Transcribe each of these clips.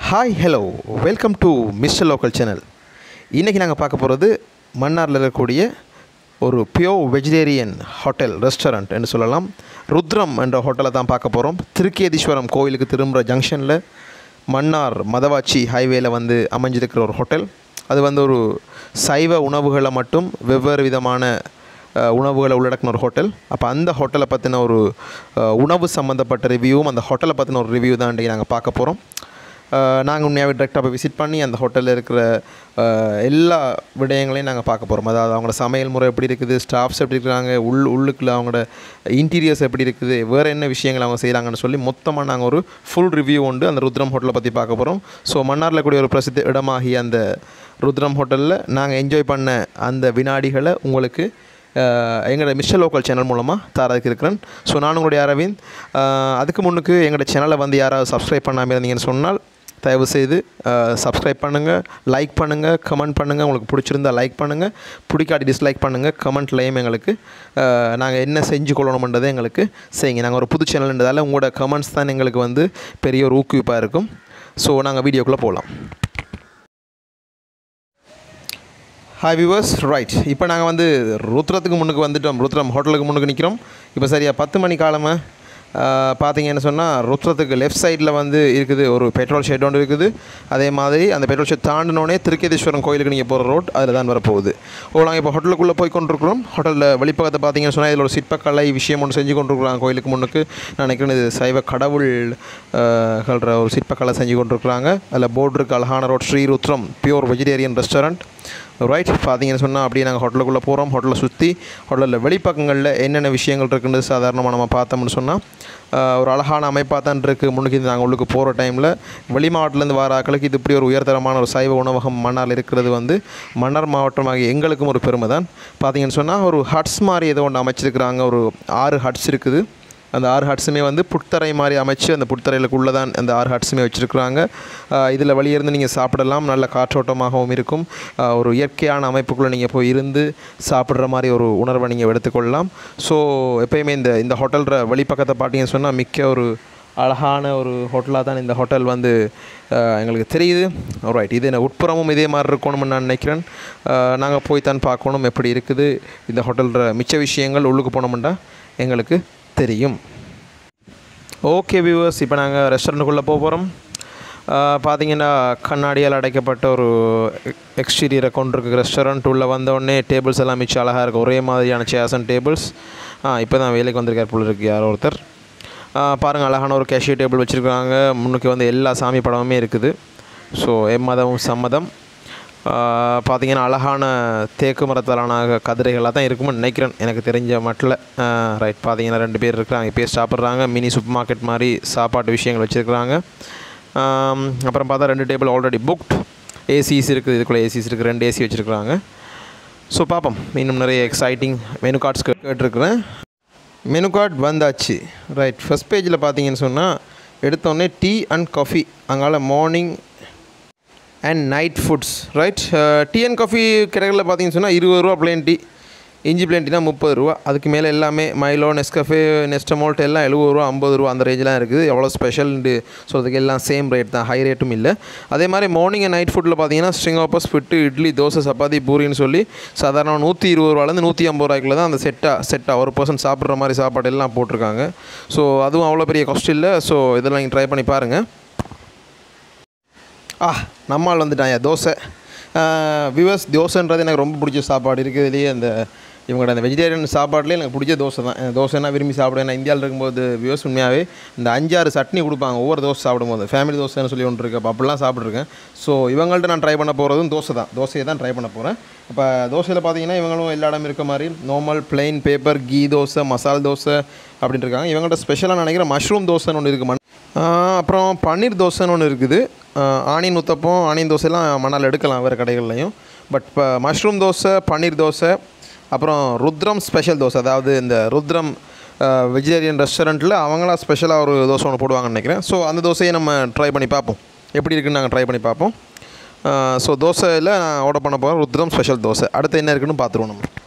Hi hello welcome to mister local channel இன்றைக்கி நாங்கள் பார்க்க போகிறது மன்னாரில் இருக்கக்கூடிய ஒரு பியோ வெஜிடேரியன் ஹோட்டல் ரெஸ்டாரண்ட் என்று சொல்லலாம் ருத்ரம் என்ற ஹோட்டலை தான் பார்க்க போகிறோம் திருக்கேதீஸ்வரம் கோயிலுக்கு திரும்புகிற ஜங்ஷனில் மன்னார் மதவாச்சி ஹைவேல வந்து அமைஞ்சிருக்கிற ஒரு ஹோட்டல் அது வந்து ஒரு சைவ உணவுகளை மட்டும் வெவ்வேறு விதமான அஹ், உணவுகளை உள்ளடக்கின ஒரு ஹோட்டல் அப்போ அந்த ஹோட்டலை பற்றின ஒரு அஹ், உணவு சம்மந்தப்பட்ட ரிவ்யூவும் அந்த ஹோட்டலை பற்றின ஒரு ரிவ்யூ தான் இன்றைக்கி நாங்கள் பார்க்க போகிறோம் நாங்கள் உண்மையாகவே டேரெக்டாக போய் விசிட் பண்ணி அந்த ஹோட்டலில் இருக்கிற அஹ், எல்லா விடயங்களையும் நாங்கள் பார்க்க போகிறோம் அதாவது அவங்களோட சமையல் முறை எப்படி இருக்குது ஸ்டாஃப்ஸ் எப்படி இருக்கிறாங்க உள் உள்ளுக்குள்ள அவங்களோட இன்டீரியர்ஸ் எப்படி இருக்குது வேறு என்ன விஷயங்கள் அவங்க செய்கிறாங்கன்னு சொல்லி மொத்தமாக நாங்கள் ஒரு ஃபுல் ரிவ்யூ உண்டு அந்த ருத்ரம் ஹோட்டலை பற்றி பார்க்க போகிறோம் ஸோ மன்னாரில் கூடிய ஒரு பிரசித்த இடமாகிய அந்த ருத்ரம் ஹோட்டலில் நாங்கள் என்ஜாய் பண்ண அந்த வினாடிகளை உங்களுக்கு அஹ், எங்களோட மிஸ்டர் லோக்கல் சேனல் மூலமாக தாரதுக்கு இருக்கிறேன் ஸோ நான் உங்களுடைய அரவிந்த் அஹ், அதுக்கு முன்னுக்கு எங்களோட சேனலை வந்து யாராவது சப்ஸ்கிரைப் பண்ணாமல் இருந்தீங்கன்னு சொன்னால் தயவு செய்து சப்ஸ்கிரைப் பண்ணுங்கள் லைக் பண்ணுங்கள் கமெண்ட் பண்ணுங்கள் உங்களுக்கு பிடிச்சிருந்தா லைக் பண்ணுங்கள் பிடிக்காட்டி டிஸ்லைக் பண்ணுங்கள் கமெண்ட்லேயும் எங்களுக்கு நாங்கள் என்ன செஞ்சு கொள்ளணுமன்றதை எங்களுக்கு செய்யுங்க நாங்கள் ஒரு புது சேனல்ன்றதால உங்களோட கமெண்ட்ஸ் தான் எங்களுக்கு வந்து பெரிய ஒரு ஊக்குவிப்பாக இருக்கும் ஸோ நாங்கள் வீடியோக்குள்ளே போகலாம் ஹாய் வியூவர்ஸ் ரைட் இப்போ நாங்கள் வந்து ருத்ரத்துக்கு முன்னுக்கு வந்துட்டோம் ருத்ரம் ஹோட்டலுக்கு முன்னுக்கு நிற்கிறோம் இப்போ சரியா பத்து மணி காலமாக பார்த்தீங்கன்னு சொன்னால் ருத்ரத்துக்கு லெஃப்ட் சைடில் வந்து இருக்குது ஒரு பெட்ரோல் ஷெட் ஒன்று இருக்குது அதே மாதிரி அந்த பெட்ரோல் ஷெட் தாண்டினோடனே திருக்கேதீஸ்வரம் கோயிலுக்கு நீங்கள் போகிற ரோட் அதில் தான் வரப்போகுது ஓ நாங்கள் இப்போ ஹோட்டலுக்குள்ளே போய் கொண்டிருக்கிறோம் ஹோட்டலில் வெளிப்பக்கத்தை பார்த்தீங்கன்னு சொன்னால் இதில் ஒரு சிற்பக்கலை விஷயம் ஒன்று செஞ்சு கொண்டிருக்கிறாங்க கோயிலுக்கு முன்னுக்கு நான் நினைக்கிறேன் இது சைவ கடவுள் அஹ், கல்ற ஒரு சிற்பக்கலை செஞ்சு கொண்டிருக்கிறாங்க அதில் போர்டு இருக்குது அழகான road Sri Rudram pure vegetarian restaurant right பார்த்தீங்கன்னு சொன்னால் அப்படியே நாங்கள் ஹோட்டலுக்குள்ளே போகிறோம் ஹோட்டலை சுற்றி ஹோட்டலில் வெளிப்பக்கங்களில் என்னென்ன விஷயங்கள் இருக்குன்னு சாதாரணமாக நம்ம பார்த்தோம்னு சொன்னால் ஒரு அழகான அமைப்பாக தான் இருக்குது முன்னுக்கு நாங்கள் உள்ளுக்கு போகிற டைமில் வெளி மாவட்டத்துலேருந்து வர ஆட்களுக்கு இது இப்படி ஒரு உயர்தரமான ஒரு சைவ உணவகம் மன்னாரில் இருக்கிறது வந்து மன்னார் மாவட்டமாகிய எங்களுக்கும் ஒரு பெருமை தான் பார்த்தீங்கன்னு சொன்னால் ஒரு ஹட்ஸ் மாதிரி ஏதோ ஒன்று அமைச்சிருக்கிறாங்க ஒரு ஆறு ஹட்ஸ் இருக்குது அந்த ஆறு ஹட்ஸுமே வந்து புட்தரை மாதிரி அமைச்சு அந்த புட்தரையிலுக்குள்ளே தான் அந்த ஆறு ஹட்ஸுமே வச்சுருக்குறாங்க இதில் வெளியிருந்து நீங்கள் சாப்பிடலாம் நல்ல காற்றோட்டமாகவும் இருக்கும் ஆஹ் ஒரு இயற்கையான அமைப்புக்குள்ளே நீங்கள் போய் இருந்து சாப்பிட்ற மாதிரி ஒரு உணர்வை நீங்கள் எடுத்துக்கொள்ளலாம் ஸோ எப்பயுமே இந்த இந்த ஹோட்டல்ற வெளிப்பக்கத்தை பார்த்தீங்கன்னு சொன்னால் மிக்க ஒரு அழகான ஒரு ஹோட்டலாக தான் இந்த ஹோட்டல் வந்து ஆஹ் எங்களுக்கு தெரியுது ரைட் இது என்ன உட்புறமும் இதே மாதிரி இருக்கணும்னு நான் நினைக்கிறேன் நாங்கள் போய் தான் பார்க்கணும் எப்படி இருக்குது இந்த ஹோட்டல்ற மிச்ச விஷயங்கள் உள்ளுக்கு போனோம்னா எங்களுக்கு தெரியும் ஓகே வியூவர்ஸ் இப்போ நாங்கள் ரெஸ்டாரண்ட்டுக்குள்ளே போக போகிறோம் பார்த்தீங்கன்னா கண்ணாடியால் அடைக்கப்பட்ட ஒரு எக்ஸ்டீரியரை கொண்டிருக்க ரெஸ்டாரண்ட் உள்ளே வந்தோடனே டேபிள்ஸ் எல்லாம் மிச்சம் அழகாக இருக்குது ஒரே மாதிரியான சேர்ஸ் அண்ட் டேபிள்ஸ் ஆ இப்போ தான் வேலைக்கு வந்திருக்கார் போல இருக்கு யாரோ ஒருத்தர் பாருங்கள் அழகான ஒரு கேஷியர் டேபிள் வச்சுருக்காங்க முன்னுக்கு வந்து எல்லா சாமி படமுமே இருக்குது ஸோ எம்மதமும் சம்மதம் பார்த்தீங்கன்னா அழகான தேக்கு மரத்தாலான கதிரைகளாக தான் இருக்கும்னு நினைக்கிறேன் எனக்கு தெரிஞ்ச மட்டில் ரைட் பார்த்தீங்கன்னா ரெண்டு பேர் இருக்கிறாங்க இப்போ சாப்பிட்றாங்க மினி சூப்பர் மார்க்கெட் மாதிரி சாப்பாட்டு விஷயங்கள் வச்சுருக்குறாங்க அப்புறம் பார்த்தா ரெண்டு டேபிள் ஆல்ரெடி புக்ட் ஏசிஸ் இருக்குது இதுக்குள்ளே ஏசிஸ் இருக்குது ரெண்டு ஏசி வச்சுருக்குறாங்க ஸோ பார்ப்போம் இன்னும் நிறைய எக்ஸைட்டிங் மெனு கார்ட்ஸ் கேட்டிருக்கிறேன் மெனு கார்டு வந்தாச்சு ரைட் ஃபஸ்ட் பேஜில் பார்த்தீங்கன்னு சொன்னால் எடுத்தோடனே டீ அண்ட் காஃபி அங்கால morning and night foods right tea and coffee கடைகளில் பார்த்தீங்கன்னு சொன்னால் இருபது ரூபா பிளேன் டீ இஞ்சி பிளேன் டீனா முப்பது ரூபா அதுக்கு மேலே எல்லாமே மைலோ நெஸ்கஃபே நெஸ்டமோல்ட் எல்லாம் எழுபது ரூபா ஐம்பது ரூபா அந்த ரேஞ்செலாம் இருக்குது எவ்வளோ ஸ்பெஷல்னு சொல்கிறதுக்கு எல்லாம் சேம் ரேட் தான் ஹை ரேட்டும் இல்லை அதே மாதிரி மார்னிங் அண்ட் நைட் ஃபுட்டில் பார்த்தீங்கன்னா ஸ்ட்ரிங் ஆப்பஸ் ஃபிட்டு இட்லி தோசை சப்பாத்தி பூரின்னு சொல்லி சாதாரண நூற்றி இருபது ரூபாலேருந்து நூற்றி ஐம்பது ரூபாய்க்குள்ள தான் அந்த செட்டாக செட்டாக ஒரு பர்சன் சாப்பிட்ற மாதிரி சாப்பாடு எல்லாம் போட்டிருக்காங்க ஸோ அதுவும் அவ்வளோ பெரிய காஸ்ட் இல்லை ஸோ இதெல்லாம் நீங்கள் ட்ரை பண்ணி பாருங்கள் ஆ நம்மால் வந்துட்டாயா தோசை விவர்ஸ் தோசைன்றது எனக்கு ரொம்ப பிடிச்ச சாப்பாடு இருக்கிறதுலேயே அந்த இவங்களோட அந்த வெஜிடேரியன் சாப்பாடுலேயே எனக்கு பிடிச்ச தோசை தான் எனக்கு தோசைனா விரும்பி சாப்பிடுவேன் நான் இந்தியாவில் இருக்கும்போது விவர்ஸ் உண்மையாகவே இந்த அஞ்சாறு சட்னி கொடுப்பாங்க ஒவ்வொரு தோசை சாப்பிடும்போது ஃபேமிலி தோசைன்னு சொல்லி ஒன்று இருக்குது அப்போ அப்படிலாம் சாப்பிட்ருக்கேன் ஸோ இவங்கள்ட்ட நான் ட்ரை பண்ண போகிறதும் தோசை தான் தோசையை தான் ட்ரை பண்ண போகிறேன் இப்போ தோசையில் பார்த்தீங்கன்னா இவங்களும் எல்லா இடம் இருக்க மாதிரி normal plain paper ghee dosa masala dosa அப்படின்ட்டு இருக்காங்க இவங்கள்ட்ட ஸ்பெஷலாக நினைக்கிறேன் மஷ்ரூம் தோசைன்னு ஒன்று இருக்குது மண் அப்புறம் பன்னீர் தோசைன்னு ஒன்று இருக்குது ஆனியன் உத்தப்பம் ஆனியன் தோசைலாம் மணால் எடுக்கலாம் வேறு கடைகள்லையும் பட் இப்போ மஷ்ரூம் தோசை பன்னீர் தோசை அப்புறம் ருத்ரம் ஸ்பெஷல் தோசை அதாவது இந்த ருத்ரம் வெஜிடேரியன் ரெஸ்டாரண்ட்டில் அவங்களா ஸ்பெஷலாக ஒரு தோசை ஒன்று போடுவாங்கன்னு நினைக்கிறேன் ஸோ அந்த தோசையை நம்ம ட்ரை பண்ணி பார்ப்போம் எப்படி இருக்குன்னு நாங்கள் ட்ரை பண்ணி பார்ப்போம் ஸோ தோசையில் நான் ஆர்டர் பண்ண போகிறேன் ருத்ரம் ஸ்பெஷல் தோசை அடுத்து என்ன இருக்குன்னு பார்த்துருவோம் நம்ம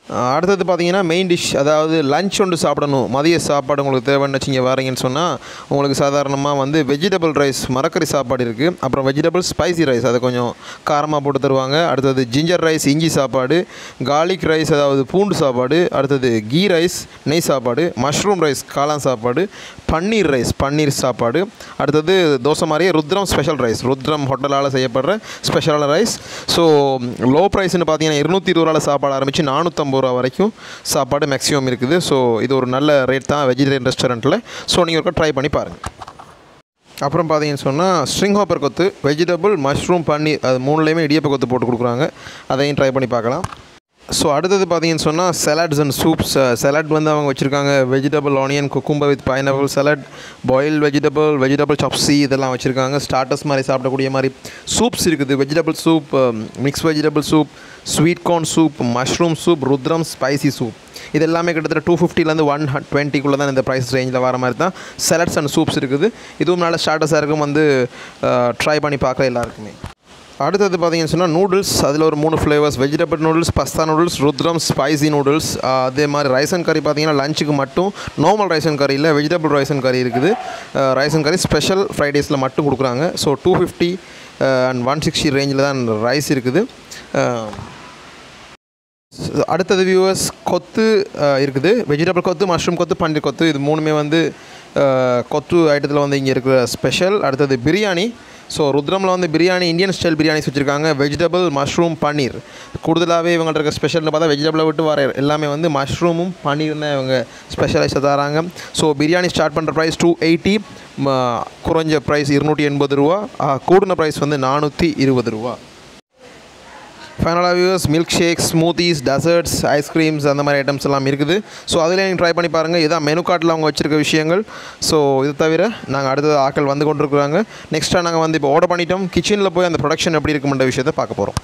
ஆஹ் அடுத்தது பார்த்தீங்கன்னா மெயின் டிஷ் அதாவது லஞ்ச் ஒன்று சாப்பிடணும் மதிய சாப்பாடு உங்களுக்கு தேவைன்னு வச்சிங்க வரீங்கன்னு சொன்னால் உங்களுக்கு சாதாரணமாக வந்து வெஜிடபிள் ரைஸ் மரக்கறி சாப்பாடு இருக்குது அப்புறம் வெஜிடபிள் ஸ்பைசி ரைஸ் அதை கொஞ்சம் காரமாக போட்டு தருவாங்க அடுத்தது ஜிஞ்சர் ரைஸ் இஞ்சி சாப்பாடு கார்லிக் ரைஸ் அதாவது பூண்டு சாப்பாடு அடுத்தது கீ ரைஸ் நெய் சாப்பாடு மஷ்ரூம் ரைஸ் காளான் சாப்பாடு பன்னீர் ரைஸ் பன்னீர் சாப்பாடு அடுத்தது தோசை மாதிரியே ருத்ரம் ஸ்பெஷல் ரைஸ் ருத்ரம் ஹோட்டலால் செய்யப்படுற ஸ்பெஷலான ரைஸ் ஸோ லோ ப்ரைஸ்னு பார்த்தீங்கன்னா இருநூற்றி இருபது ரூபாவில் சாப்பாடு ஆரம்பித்து நானூற்றம்பது ரூபா வரைக்கும் சாப்பாடு மேக்ஸிமம் இருக்குது ஸோ இது ஒரு நல்ல ரேட் தான் வெஜிடேரியன் ரெஸ்டாரண்ட்டில் ஸோ நீங்கள் ஒருக்கா ட்ரை பண்ணி பாருங்கள் அப்புறம் பார்த்தீங்கன்னு சொன்னால் string hopper kottu vegetable mushroom paneer அது மூணுலேயுமே இடியப்ப கொத்து போட்டு கொடுக்குறாங்க அதையும் ட்ரை பண்ணி பார்க்கலாம் ஸோ அடுத்தது பார்த்தீங்கன்னு சொன்னால் சலாட்ஸ் அண்ட் சூப்ஸ் சலாட் வந்து அவங்க வச்சுருக்காங்க vegetable onion cucumber with pineapple salad boil vegetable vegetable sabzi இதெல்லாம் வச்சுருக்காங்க ஸ்டார்டர்ஸ் மாதிரி சாப்பிடக்கூடிய மாதிரி சூப்ஸ் இருக்குது vegetable soup mix vegetable soup sweet corn soup mushroom soup Rudram spicy soup இது எல்லாமே கிட்டத்தட்ட டூ ஃபிஃப்டிலேருந்து ஒன் டுவெண்ட்டிக்குள்ளே தான் இந்த ப்ரைஸ் ரேஞ்சில் வர மாதிரி தான் சலாட்ஸ் அண்ட் சூப்ஸ் இருக்குது இதுவும் நல்ல ஸ்டார்டர்ஸாக இருக்கும் வந்து ட்ரை பண்ணி பார்க்க எல்லாருக்குமே அடுத்தது பார்த்தீங்கன்னு சொன்னால் நூடுல்ஸ் அதில் ஒரு மூணு flavours vegetable noodles pasta noodles Rudram spicy noodles அதே மாதிரி ரைஸ் அண்ட் கறி பார்த்தீங்கன்னா லஞ்சுக்கு மட்டும் நார்மல் ரைஸ் அண்ட் கறி இல்லை வெஜிடபிள் ரைஸ் அண்ட் கறி இருக்குது ரைஸ் அண்ட் கறி ஸ்பெஷல் ஃப்ரைடேஸில் மட்டும் கொடுக்குறாங்க so two fifty and one sixty ரேஞ்சில் தான் ரைஸ் இருக்குது அஹ், அடுத்தது வியூவர்ஸ் கொத்து அஹ், இருக்குது வெஜிடபிள் கொத்து மஷ்ரூம் கொத்து பன்னீர் கொத்து இது மூணுமே வந்து அஹ், கொத்து ஐட்டத்தில் வந்து இங்கே இருக்கிற ஸ்பெஷல் அடுத்தது பிரியாணி ஸோ ருத்ரமில் வந்து பிரியாணி இந்தியன் ஸ்டைல் பிரியாணிஸ் வச்சுருக்காங்க வெஜிடபிள் மஷ்ரூம் பன்னீர் கூடுதலாகவே இவங்கள்ட்ட இருக்க ஸ்பெஷல்னு பார்த்தா வெஜிடபிளை விட்டு வர எல்லாமே வந்து மஷ்ரூமும் பன்னீர்னு இவங்க ஸ்பெஷலைஸாக தராங்க ஸோ பிரியாணி ஸ்டார்ட் பண்ணுற ப்ரைஸ் டூ எயிட்டி குறைஞ்ச ப்ரைஸ் இருநூற்றி எண்பது ரூபா ஆஹ், கூடின ப்ரைஸ் வந்து நானூற்றி இருபது ரூபா ஃபைனலாக views milk shakes smoothies desserts ice creams அந்த மாதிரி ஐட்டம்ஸ் எல்லாம் இருக்குது ஸோ அதில் நீங்கள் ட்ரை பண்ணி பாருங்கள் இதுதான் மெனு கார்ட்டில் அவங்க வச்சிருக்க விஷயங்கள் ஸோ இது தவிர நாங்கள் அடுத்தது ஆட்கள் வந்து கொண்டிருக்கிறாங்க நெக்ஸ்ட்டாக நாங்கள் வந்து இப்போ ஆர்டர் பண்ணிட்டோம் கிச்சனில் போய் அந்த ப்ரொடக்ஷன் எப்படி இருக்குமென்ற விஷயத்தை பார்க்க போகிறோம்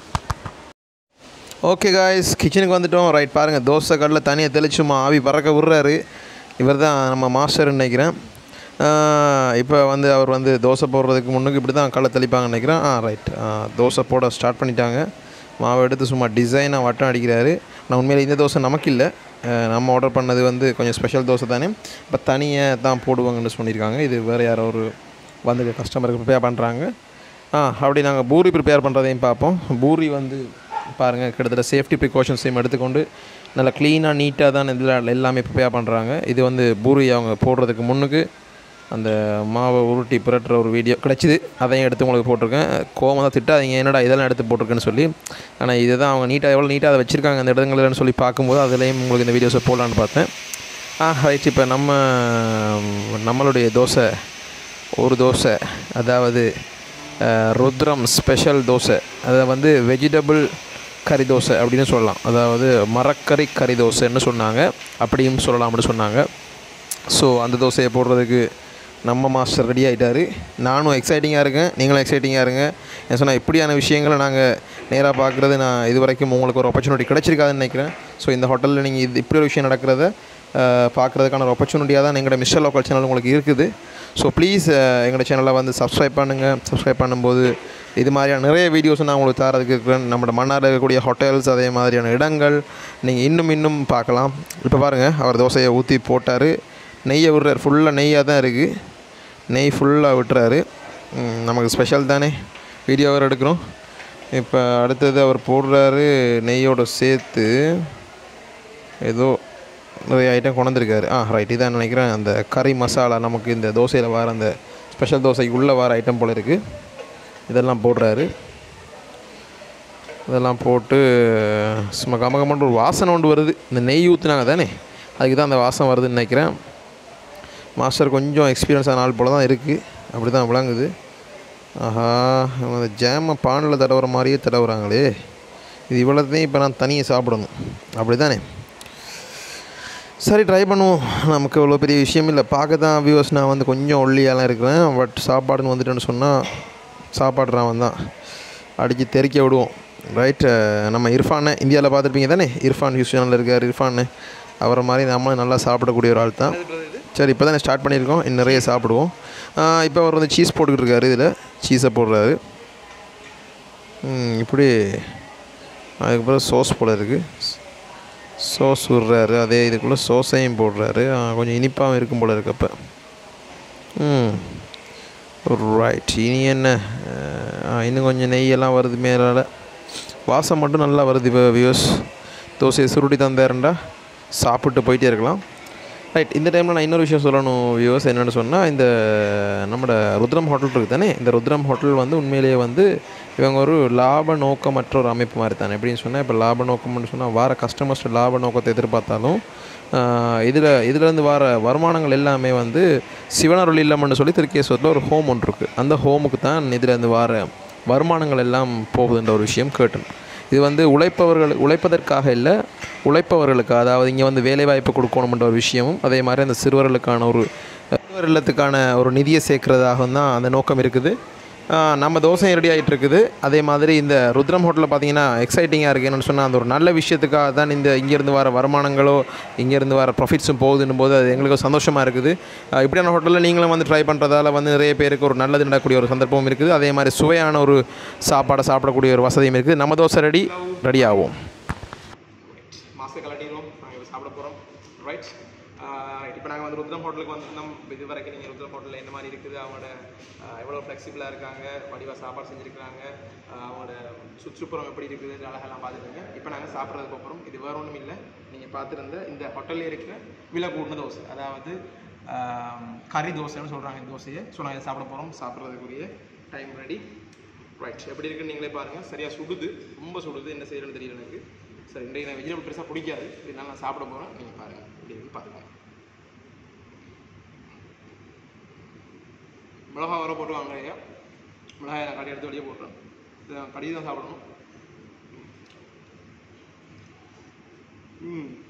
ஓகே காய்ஸ் கிச்சனுக்கு வந்துட்டோம் ரைட் பாருங்கள் தோசை கல்லில் தனியாக தெளிச்சுமா ஆவி பறக்க விடுறாரு இவர் தான் நம்ம மாஸ்டர்னு நினைக்கிறேன் இப்போ வந்து அவர் வந்து தோசை போடுறதுக்கு முன்னுக்கு இப்படி தான் கல்லை தெளிப்பாங்கன்னு நினைக்கிறேன் ஆ ரைட் தோசை போட ஸ்டார்ட் பண்ணிட்டாங்க மாவை எடுத்து சும்மா டிசைனாக வட்டம் அடிக்கிறாரு நான் உண்மையிலே இந்த தோசை நமக்கு இல்லை அஹ், நம்ம ஆர்டர் பண்ணது வந்து கொஞ்சம் ஸ்பெஷல் தோசை தானே இப்போ தனியாக தான் போடுவாங்கன்னு சொல்லியிருக்காங்க இது வேறு யாரோ ஒரு வந்து கஸ்டமருக்கு ப்ரிப்பேர் பண்ணுறாங்க ஆ அப்படி நாங்கள் பூரி ப்ரிப்பேர் பண்ணுறதையும் பார்ப்போம் பூரி வந்து பாருங்கள் கிட்டத்தட்ட சேஃப்டி ப்ரிகாஷன்ஸையும் எடுத்துக்கொண்டு நல்லா க்ளீனாக நீட்டாக தான் இதில் எல்லாமே ப்ரிப்பேர் பண்ணுறாங்க இது வந்து பூரி அவங்க போடுறதுக்கு முன்னுக்கு அந்த மாவை உருட்டி புரட்டுற ஒரு வீடியோ கிடச்சிது அதையும் எடுத்து உங்களுக்கு போட்டிருக்கேன் கோவம் தான் திட்டாதீங்க என்னடா இதெல்லாம் எடுத்து போட்டிருக்கேன்னு சொல்லி ஆனால் இதுதான் அவங்க நீட்டாக எவ்வளோ நீட்டாக அதை வச்சுருக்காங்க அந்த இடங்கள்லன்னு சொல்லி பார்க்கும்போது அதுலேயும் உங்களுக்கு இந்த வீடியோஸை போடலான்னு பார்த்தேன் ஆ ரைட் இப்போ நம்ம நம்மளுடைய தோசை ஒரு தோசை அதாவது அஹ், ருத்ரம் ஸ்பெஷல் தோசை அதை வந்து வெஜிடபிள் கறி தோசை அப்படின்னு சொல்லலாம் அதாவது மரக்கறி கறி தோசைன்னு சொன்னாங்க அப்படியும் சொல்லலாம்னு சொன்னாங்க ஸோ அந்த தோசையை போடுறதுக்கு நம்ம மாஸ்டர் ரெடி ஆகிட்டாரு நானும் எக்ஸைட்டிங்காக இருக்கேன் நீங்களும் எக்ஸைட்டிங்காக இருங்க என்ன சொன்னால் இப்படியான விஷயங்களை நாங்கள் நேராக பார்க்குறது நான் இது வரைக்கும் உங்களுக்கு ஒரு ஆப்பர்ச்சுனிட்டி கிடச்சிருக்காதுன்னு நினைக்கிறேன் ஸோ இந்த ஹோட்டலில் நீங்கள் இது இப்படி ஒரு விஷயம் நடக்கிறத பார்க்குறதுக்கான ஒரு ஆப்பர்ச்சுனிட்டியாக தான் எங்களோட மிஸ்டர் லோக்கல் சேனல் உங்களுக்கு இருக்குது ஸோ ப்ளீஸ் எங்களோட சேனலை வந்து சப்ஸ்கிரைப் பண்ணுங்கள் சப்ஸ்கிரைப் பண்ணும்போது இது மாதிரியான நிறைய வீடியோஸ் நான் உங்களுக்கு தரதுக்கு இருக்கிறேன் நம்மளோட மன்னாரில் இருக்கக்கூடிய ஹோட்டல்ஸ் அதே மாதிரியான இடங்கள் நீங்கள் இன்னும் இன்னும் பார்க்கலாம் இப்போ பாருங்கள் அவர் தோசையை ஊற்றி போட்டார் நெய்யை விடுறாரு ஃபுல்லாக நெய்யாக தான் இருக்குது நெய் ஃபுல்லாக விட்டுறாரு ம், நமக்கு ஸ்பெஷல் தானே வீடியோ வேறு எடுக்கிறோம் இப்போ அடுத்தது அவர் போடுறாரு நெய்யோட சேர்த்து ஏதோ நிறைய ஐட்டம் கொண்டு வந்திருக்காரு ஆ ரைட் இதான் நினைக்கிறேன் அந்த கறி மசாலா நமக்கு இந்த தோசையில் வர அந்த ஸ்பெஷல் தோசைக்கு உள்ளே வர ஐட்டம் போல் இருக்குது இதெல்லாம் போடுறாரு இதெல்லாம் போட்டு சும்மா கம கமன்னு ஒரு வாசனை ஒன்று வருது இந்த நெய் ஊற்றுனாங்க தானே அதுக்கு தான் அந்த வாசம் வருதுன்னு நினைக்கிறேன் மாஸ்டர் கொஞ்சம் எக்ஸ்பீரியன்ஸான ஆள் போல தான் இருக்குது அப்படி தான் விளங்குது ஆஹா இவங்க அந்த ஜாமை பானில் தடவுற மாதிரியே தடவுறாங்களே இது இவ்வளோத்தையும் இப்போ நான் தனியாக சாப்பிடணும் அப்படி தானே சரி ட்ரை பண்ணுவோம் நமக்கு இவ்வளோ பெரிய விஷயம் இல்லை பார்க்க தான் வியூவர்ஸ் நான் வந்து கொஞ்சம் ஒல்லியாலாம் இருக்கிறேன் பட் சாப்பாடுன்னு வந்துட்டேன்னு சொன்னால் சாப்பாடுறான் தான் அடித்து தெறிக்க விடுவோம் ரைட் நம்ம இர்ஃபானை இந்தியாவில் பார்த்துருப்பீங்க தானே இர்ஃபான் நியூஸ் சேனலில் இருக்கார் இர்ஃபான் அவரை மாதிரி நம்மளும் நல்லா சாப்பிடக்கூடிய ஒரு ஆள் தான் சரி இப்போ தானே ஸ்டார்ட் பண்ணியிருக்கோம் இன்னும் நிறைய சாப்பிடுவோம் இப்போ அவர் வந்து சீஸ் போட்டுக்கிட்டு இருக்காரு இதில் சீஸை போடுறாரு ம், இப்படி அதுக்கப்புறம் சோஸ் போல் இருக்குது சோஸ் விடுறாரு அதே இதுக்குள்ளே சோஸையும் போடுறாரு ஆ, கொஞ்சம் இனிப்பாகவும் இருக்கும் போல இருக்கு அப்போ ம் ரைட் இனி என்ன ஆ, இன்னும் கொஞ்சம் நெய்யெல்லாம் வருது மேலால் வாசம் மட்டும் நல்லா வருது இப்போ வியூஸ் தோசையை சுருட்டி தந்தாருண்டா சாப்பிட்டு போயிட்டே இருக்கலாம் ரைட் இந்த டைமில் நான் இன்னொரு விஷயம் சொல்லணும் வியூவர்ஸ் என்னென்னு சொன்னால் இந்த நம்மளோட ருத்ரம் ஹோட்டல் இருக்குது தானே இந்த ருத்ரம் ஹோட்டல் வந்து உண்மையிலேயே வந்து இவங்க ஒரு லாப நோக்கமற்ற ஒரு அமைப்பு மாதிரி தானே எப்படின்னு சொன்னால் இப்போ லாப நோக்கம்னு சொன்னால் வார கஸ்டமர்ஸ் லாப நோக்கத்தை எதிர்பார்த்தாலும் இதில் இதுலேருந்து வர வருமானங்கள் எல்லாமே வந்து சிவனருள் இல்லம்னு சொல்லி திருக்கேஸ்வரத்தில் ஒரு ஹோம் ஒன்று இருக்குது அந்த ஹோமுக்கு தான் இதுலேருந்து வர வருமானங்கள் எல்லாம் போகுதுன்ற ஒரு விஷயம் கேட்டேன் இது வந்து உழைப்பவர்கள் உழைப்பதற்காக இல்லை உழைப்பவர்களுக்கு அதாவது இங்கே வந்து வேலைவாய்ப்பு கொடுக்கணுமென்ற ஒரு விஷயமும் அதே மாதிரி அந்த சிறுவர்களுக்கான ஒரு சிறுவர் இல்லத்துக்கான ஒரு நிதியை சேர்க்கறதாகவும் தான் அந்த நோக்கம் இருக்குது ஆஹ் நம்ம தோசை ரெடி ஆகிட்டு இருக்குது அதே மாதிரி இந்த ருத்ரம் ஹோட்டலில் பார்த்தீங்கன்னா எக்ஸைட்டிங்காக இருக்குது என்னென்னு சொன்னால் அந்த ஒரு நல்ல விஷயத்துக்காக தான் இந்த இங்கேருந்து வர வருமானங்களோ இங்கேருந்து வர ப்ராஃபிட்ஸும் போகுதுன்னும் போது அது எங்களுக்கு சந்தோஷமாக இருக்குது ஆஹ் இப்படியான ஹோட்டலில் நீங்களும் வந்து ட்ரை பண்ணுறதால வந்து நிறைய பேருக்கு ஒரு நல்லது நடக்கக்கூடிய ஒரு சந்தர்ப்பமும் இருக்குது அதே மாதிரி சுவையான ஒரு சாப்பாடை சாப்பிடக்கூடிய ஒரு வசதியும் இருக்குது நம்ம தோசை ரெடி ரெடி ஆகும் மாஸ்க் கலட்டிடுவோம் நாங்கள் சாப்பிட போகிறோம் ரைட் இப்போ நாங்கள் வந்து ருத்ரம் ஹோட்டலுக்கு வந்திருந்தோம் இது வரைக்கும் நீங்கள் ருத்ரம் ஹோட்டலில் என்ன மாதிரி இருக்குது அவங்களோட ஆஹ் எவ்வளோ ஃப்ளெக்சிபிளாக இருக்காங்க வடிவாக சாப்பாடு செஞ்சுருக்காங்க ஆஹ் அவங்களோட சுற்றுப்புறம் எப்படி இருக்குது அழகெல்லாம் பார்த்துருங்க இப்போ நாங்கள் சாப்பிட்றதுக்கு போகிறோம் இது வேறு ஒன்றும் இல்லை நீங்கள் பார்த்துருந்த இந்த ஹோட்டலில் இருக்கிற விலை கூடின தோசை அதாவது ஆஹ் கறி தோசைன்னு சொல்கிறாங்க இந்த தோசையை ஸோ நாங்கள் சாப்பிட போகிறோம் சாப்பிட்றதுக்குரிய டைம் ரெடி ரைட் எப்படி இருக்குன்னு நீங்களே பாருங்கள் சரியாக சுடுது ரொம்ப சுடுது என்ன செய்யறதுன்னு தெரியல எனக்கு சரி இன்றைக்கு நான் வெஜிடபிள் பெருசாக பிடிக்காது இதனால நான் சாப்பிட போகிறேன் நீங்கள் பாருங்கள் இப்படி இருக்கு பார்த்துக்கோங்க மிளகா வர போட்டுருவாங்க ஐயா மிளகாயை நான் கடை எடுத்து வெளியே போட்டுறேன் இதை நான் கடையை தான் சாப்பிடணும் ம்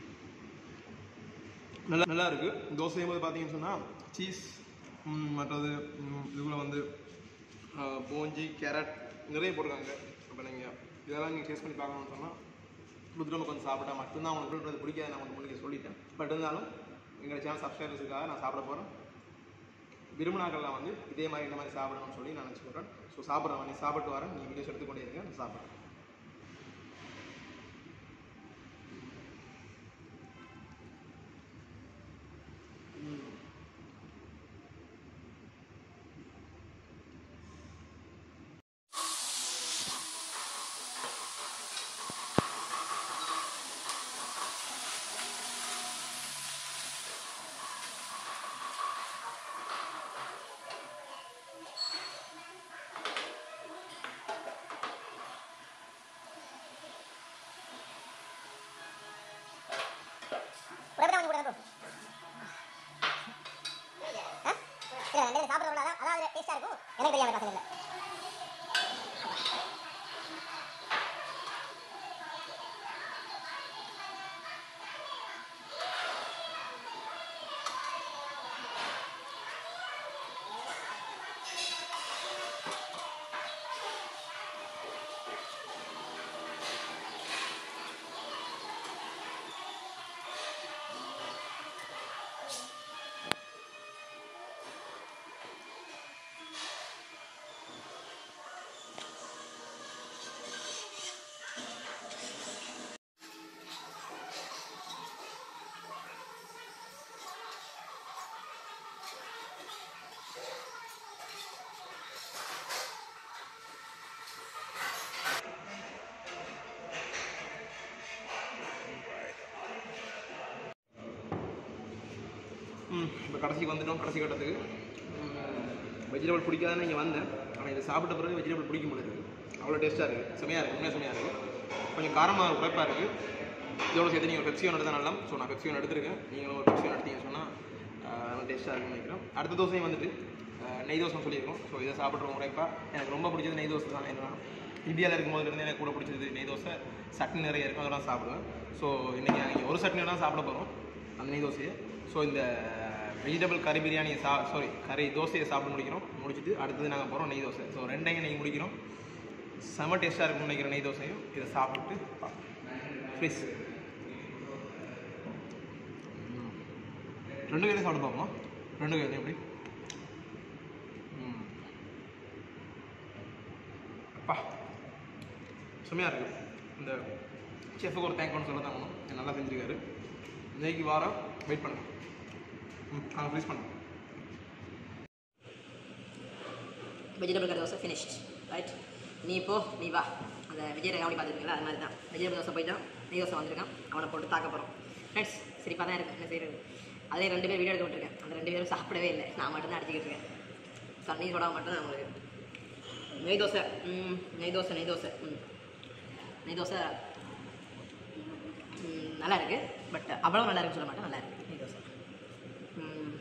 நல்லா நல்லா இருக்குது தோசை செய்யும்போது பார்த்தீங்கன்னு சொன்னால் சீஸ் மற்றது ம், இதுக்குள்ள வந்து ஆ, போஞ்சி கேரட் நிறைய போட்டிருக்காங்க அப்போ நீங்கள் இதெல்லாம் நீங்கள் டேஸ்ட் பண்ணி பார்க்கணும்னு சொன்னால் ருத்ரம கொஞ்சம் சாப்பிட்டா மட்டும்தான் உங்களுக்கு ருத்ரது பிடிக்காது நான் உங்களுக்கு முன்னாடி சொல்லிட்டேன் பட் இருந்தாலும் எங்கள் சேனல் சப்ஸ்கிரைபர்ஸுக்காக நான் சாப்பிட போகிறேன் விரும்பினாக்கள்லாம் வந்து இதே மாதிரி இந்த மாதிரி சாப்பிடணும்னு சொல்லி நான் நினச்சிக்கிறேன் ஸோ சாப்பிட்றேன் நீ சாப்பிட்டு வரேன் நீங்கள் வீடியோஸ் எடுத்துக்கொண்டே இருங்க நான் சாப்பிட்றேன் உடம்பு வாங்கி கொடுங்க ப்ரோ இல்ல ரெண்டு சாப்பிடுறோம் அதான் அதான் டேஸ்டா இருக்கும் எனக்கு தெரியாத பசங்க இல்ல ம் இப்போ கடைசிக்கு வந்துட்டோம் கடைசி கட்டத்துக்கு வெஜிடபிள் பிடிக்காதுன்னு இங்கே வந்தேன் ஆனால் இதை சாப்பிட்ட பிறகு வெஜிடபிள் பிடிக்க முடியுது அவ்வளோ டேஸ்ட்டாக இருக்குது செமையாக இருக்குது உண்மையாக செமையாக இருக்குது கொஞ்சம் காரமாக குறைப்பாக இருக்குது இதோட சேர்த்து நீங்கள் பெப்சி ஒன்று எடுத்தால் நல்லா ஸோ நான் பெப்சி ஒன்று எடுத்திருக்கேன் நீங்களும் ஒரு பெப்சி ஒன்று எடுத்தீங்கன்னு சொன்னால் நல்லா டேஸ்ட்டாக இருக்கும்னு நினைக்கிறேன் அடுத்த தோசையும் வந்துட்டு ஆஹ், நெய் தோசை சொல்லியிருக்கோம் ஸோ இதை சாப்பிட்றோம் குறைப்பாக எனக்கு ரொம்ப பிடிச்சது நெய் தோசை தான் என்னன்னா இந்தியாவில் இருக்கும்போது இருந்து எனக்கு கூட பிடிச்சது நெய் தோசை சட்னி நிறைய இருக்கும் அதெல்லாம் சாப்பிடுவேன் ஸோ இன்றைக்கி நீங்கள் ஒரு சட்னி தான் சாப்பிட போகிறோம் அந்த நெய் தோசையை ஸோ இந்த வெஜிடபிள் கறி பிரியாணியை சா சாரி கறி தோசையை சாப்பிட்டு முடிக்கிறோம் முடிச்சுட்டு அடுத்தது நாங்கள் போகிறோம் நெய் தோசை ஸோ ரெண்டையும் நெய் முடிக்கிறோம் செம டேஸ்ட்டாக இருக்கும்னு நினைக்கிற நெய் தோசையும் இதை சாப்பிட்டு ப்ளீஸ் ரெண்டு கையிலையும் சாப்பிட்டு பார்ப்போமா ரெண்டு கையிலையும் எப்படி ம். அப்பா செம்மையாக இருக்குது இந்த செஃப்புக்கு ஒரு தேங்க்யூன்னு சொல்ல தான் நல்லா செஞ்சுருக்காரு இன்னைக்கு வாரம் வெயிட் பண்ணுங்க ம் நாங்கள் ஃப்ரீஸ் பண்ணுறோம் வெஜிடபிள் கறி தோசை ஃபினிஷ்ட் ரைட் நீ போ நீ வா அந்த விஜய் ரகாவணி பார்த்துருக்கீங்களா அது மாதிரி தான் வெஜிடபிள் தோசை போயிட்டான் நெய் தோசை வந்திருக்கான் அவனை போட்டு தாக்க போகிறோம் ஃப்ரெண்ட்ஸ் சிரிப்பாக தான் இருக்கு என்ன செய்யறது அதே ரெண்டு பேர் வீடியோ எடுக்க விட்டுருக்கேன் அந்த ரெண்டு பேரும் சாப்பிடவே இல்லை நான் மட்டும் தான் அடிச்சுக்கிட்டு இருக்கேன் தண்ணி போடாம மட்டும் தான் உங்களுக்கு நெய் தோசை ம், நெய் தோசை நெய் தோசை ம் நெய் தோசை ம், நல்லா இருக்குது பட் அவ்வளோ நல்லா இருக்குன்னு சொல்ல மாட்டேன் நல்லா இருக்கு நெய் தோசை ம்,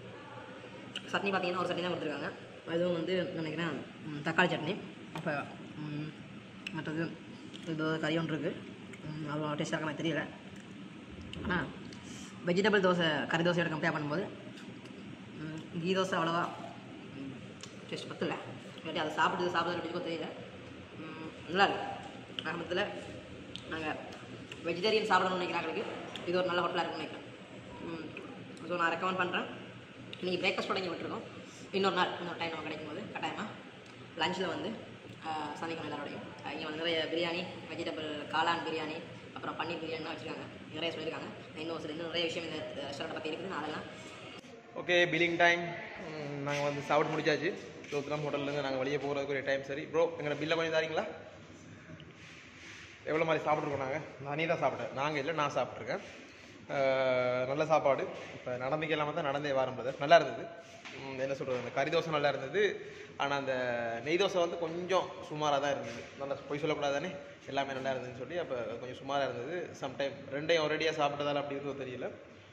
சட்னி பார்த்தீங்கன்னா ஒரு சட்னி தான் கொடுத்துருக்காங்க அதுவும் வந்து நினைக்கிறேன் ம், தக்காளி சட்னி அப்போ மற்றது இது கறி ஒன்று இருக்குது அவ்வளோ டேஸ்ட்டாக இருக்க மாதிரி தெரியல ஆனால் வெஜிடபிள் தோசை கறி தோசையோட கம்பேர் பண்ணும்போது ம், கீ தோசை அவ்வளோவா டேஸ்ட் பத்தல இல்லாட்டி அதை சாப்பிட்டு சாப்பிட்றது எப்படி தெரியல ம், நல்லா இருக்கு ஆரம்பத்தில் நாங்கள் வெஜிடேரியன் சாப்பிடணும்னு நினைக்கிறாங்களுக்கு இது ஒரு நல்ல ஹோட்டலாக இருக்குன்னு நினைக்கிறேன் ஸோ நான் ரெக்கமெண்ட் பண்ணுறேன் இன்றைக்கி பிரேக்ஃபாஸ்ட் தொடங்கி விட்டுருக்கோம் இன்னொரு நாள் இன்னொரு டைம் நம்ம கிடைக்கும் போது கட்டாயமாக லஞ்சில் வந்து ஆஹ், சந்திக்கணும் எல்லாரோடையும் இங்கே வந்து நிறைய பிரியாணி வெஜிடபிள் காளான் பிரியாணி அப்புறம் பன்னீர் பிரியாணிலாம் வச்சுருக்காங்க நிறைய சொல்லியிருக்காங்க இன்னும் சில இன்னும் நிறைய விஷயம் இந்த ரெஸ்டாரண்ட்டை பற்றி இருக்குது நான் அதெல்லாம் ஓகே பில்லிங் டைம் நாங்கள் வந்து சாப்பிட்டு முடிச்சாச்சு ரோத்ராம் ஹோட்டல்லேருந்து நாங்கள் வெளியே போகிறதுக்கு ஒரு டைம் சரி ப்ரோ எங்களை பில்லை பண்ணி தாரீங்களா எவ்வளோ மாதிரி சாப்பிட்ருக்கோம் நாங்கள் நானே தான் சாப்பிட்டேன் நாங்கள் இல்லை நான் சாப்பிட்ருக்கேன் அஹ், நல்ல சாப்பாடு இப்போ நடந்துக்கு இல்லாமல் தான் நடந்தே வாரம் brother. நல்லா இருந்தது ம், என்ன சொல்கிறது அந்த கறி தோசை நல்லா இருந்தது ஆனால் அந்த நெய் தோசை வந்து கொஞ்சம் சுமாராக தான் இருந்தது நல்லா பொய் சொல்லக்கூடாது தானே எல்லாமே நல்லா இருந்ததுன்னு சொல்லி அப்போ கொஞ்சம் சுமாராக இருந்தது சம்டைம் ரெண்டையும் ஒரேடியாக சாப்பிட்டதால அப்படி இருந்தோ தெரியல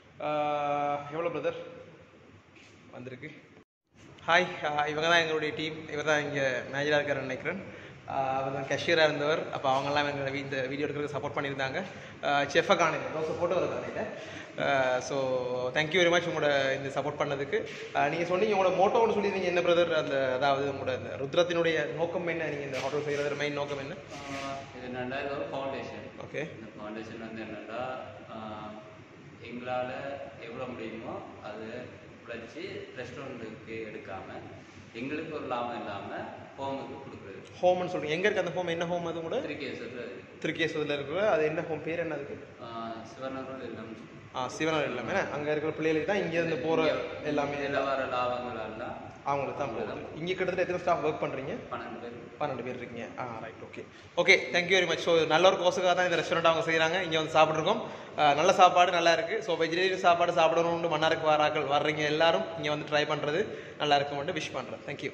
அஹ், எவ்வளோ பிரதர் வந்திருக்கு ஹாய் இவங்க தான் எங்களுடைய டீம் இவர் தான் இங்கே மேஜராக இருக்காருன்னு நினைக்கிறேன் ஆஹ் அவர் தான் கேஷியராக இருந்தவர் அப்போ அவங்கெல்லாம் எங்களை இந்த வீடியோ எடுக்கிறதுக்கு சப்போர்ட் பண்ணியிருந்தாங்க செஃபை காணிங்க தோசை போட்டு வர காணிங்க ஸோ தேங்க்யூ வெரி மச் உங்களோட இந்த சப்போர்ட் பண்ணதுக்கு நீங்கள் சொன்னீங்க உங்களோட மோட்டோன்னு சொல்லியிருந்தீங்க என்ன பிரதர் அந்த அதாவது உங்களோட இந்த ருத்ரத்தினுடைய நோக்கம் என்ன நீங்கள் இந்த ஹோட்டல் செய்கிறது மெயின் நோக்கம் என்ன ஆஹ் இது என்னன்னா இது ஒரு ஃபவுண்டேஷன் ஓகே இந்த ஃபவுண்டேஷன் வந்து என்னன்னா ஆஹ் எங்களால் எவ்வளோ முடியுமோ அது உழைச்சி ரெஸ்டாரண்ட்டுக்கு எடுக்காம எங்களுக்கு ஒரு லாபம் இல்லாமல் ஹோமுக்கு கொடுக்குறது ஹோம்னு சொல்றீங்க எங்கே இருக்குது அந்த ஹோம் என்ன ஹோம் அது கூட திருக்கேசத்தில் திருக்கேஸ்வரத்தில் இருக்கிற அது என்ன ஹோம் பேர் என்ன அதுக்கு சிவனரோடு இல்லம் ஆ சிவனர் எல்லாமே அங்கே இருக்கிற பிள்ளைகளுக்கு தான் இங்கேருந்து போகிற எல்லாமே இதில் வர லாபங்கள் எல்லாம் அவங்களுக்கு தான் போகுது இங்கே கிட்டத்தட்ட எத்தனை ஸ்டாஃப் ஒர்க் பண்ணுறீங்க பன்னெண்டு பேர் பன்னெண்டு பேர் இருக்கீங்க ஆ right okay okay thank you very much so நல்ல ஒரு கோஸுக்காக தான் இந்த ரெஸ்டாரண்ட் அவங்க செய்கிறாங்க இங்கே வந்து சாப்பிட்ருக்கோம் ஆ, நல்ல சாப்பாடு நல்லா இருக்குது ஸோ வெஜிடேரியன் சாப்பாடு சாப்பிடணும்னு மன்னாருக்கு வாராக்கள் வர்றீங்க எல்லாரும் இங்கே வந்து ட்ரை பண்ணுறது நல்லா இருக்கும்னு விஷ் பண்ணுறேன் thank you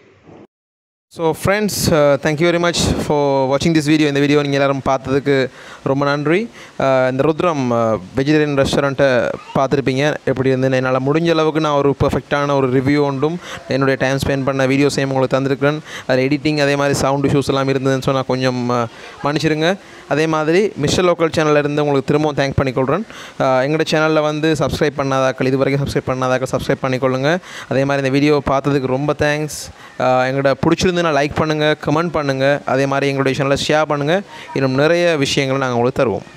so friends thank you very much for வாட்சிங் திஸ் வீடியோ இந்த வீடியோ நீங்கள் எல்லாரும் பார்த்ததுக்கு ரொம்ப நன்றி Uh, இந்த ருத்ரம் வெஜிடேரியன் ரெஸ்டாரண்ட்டை பார்த்துருப்பீங்க எப்படி இருந்து என்னால் முடிஞ்ச அளவுக்கு நான் ஒரு பெர்ஃபெக்டான ஒரு ரிவ்யூ ஒன்றும் என்னுடைய டைம் ஸ்பெண்ட் பண்ண வீடியோஸையும் உங்களுக்கு தந்திருக்கிறேன் அது எடிட்டிங் அதே மாதிரி சவுண்ட் இஷ்யூஸ் எல்லாம் இருந்ததுன்னு சொன்னால் கொஞ்சம் uh, மன்னிச்சிருங்க அதே மாதிரி மிஸ்டர் லோக்கல் சேனல்ல இருந்து உங்களுக்கு திரும்பவும் தேங்க் பண்ணிக்கொள்கிறேன் Uh, எங்களோட சேனலில் வந்து சப்ஸ்கிரைப் பண்ணாதாக்கள் இது வரைக்கும் சப்ஸ்கிரைப் பண்ணாதாக்கள் சப்ஸ்கிரைப் பண்ணிக்கொள்ளுங்க அதே மாதிரி இந்த வீடியோ பார்த்ததுக்கு ரொம்ப தேங்க்ஸ் எங்களோட பிடிச்சிருந்துன்னா லைக் பண்ணுங்கள் கமெண்ட் பண்ணுங்கள் அதே மாதிரி எங்களுடைய சேனலை ஷேர் பண்ணுங்கள் இன்னும் நிறைய விஷயங்களை நாங்கள் உங்களுக்கு தருவோம்